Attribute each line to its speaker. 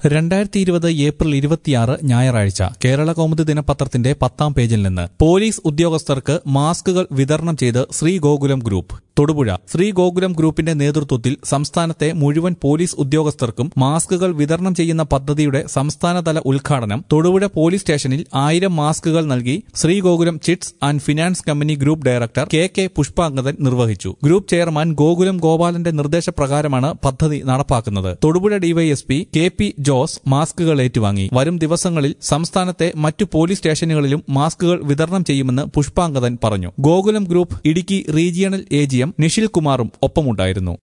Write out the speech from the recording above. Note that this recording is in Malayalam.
Speaker 1: രണ്ടായിരത്തി ഇരുപത് ഏപ്രിൽ ഇരുപത്തിയാറ് ഞായറാഴ്ച കേരള കൗമുദി ദിനപത്രത്തിന്റെ പത്താം പേജിൽ നിന്ന് പോലീസ് ഉദ്യോഗസ്ഥർക്ക് മാസ്കുകൾ വിതരണം ചെയ്ത് ശ്രീ ഗോകുലം ഗ്രൂപ്പ് തൊടുപുഴ ശ്രീ ഗോകുലം ഗ്രൂപ്പിന്റെ നേതൃത്വത്തിൽ സംസ്ഥാനത്തെ മുഴുവൻ പോലീസ് ഉദ്യോഗസ്ഥർക്കും മാസ്കുകൾ വിതരണം ചെയ്യുന്ന പദ്ധതിയുടെ സംസ്ഥാനതല ഉദ്ഘാടനം തൊടുപുഴ പോലീസ് സ്റ്റേഷനിൽ ആയിരം മാസ്കുകൾ നൽകി Sree Gokulam chits and finance company group director K K Pushpangadan നിർവഹിച്ചു ഗ്രൂപ്പ് ചെയർമാൻ ഗോകുലം ഗോപാലന്റെ നിർദ്ദേശപ്രകാരമാണ് പദ്ധതി നടപ്പാക്കുന്നത് Thodupuzha DYSP K P Jose മാസ്കുകൾ ഏറ്റുവാങ്ങി വരും ദിവസങ്ങളിൽ സംസ്ഥാനത്തെ മറ്റു പോലീസ് സ്റ്റേഷനുകളിലും മാസ്കുകൾ വിതരണം ചെയ്യുമെന്ന് പുഷ്പാങ്കദൻ പറഞ്ഞു Gokulam group Idukki regional A G M Nishil കുമാറും ഒപ്പമുണ്ടായിരുന്നു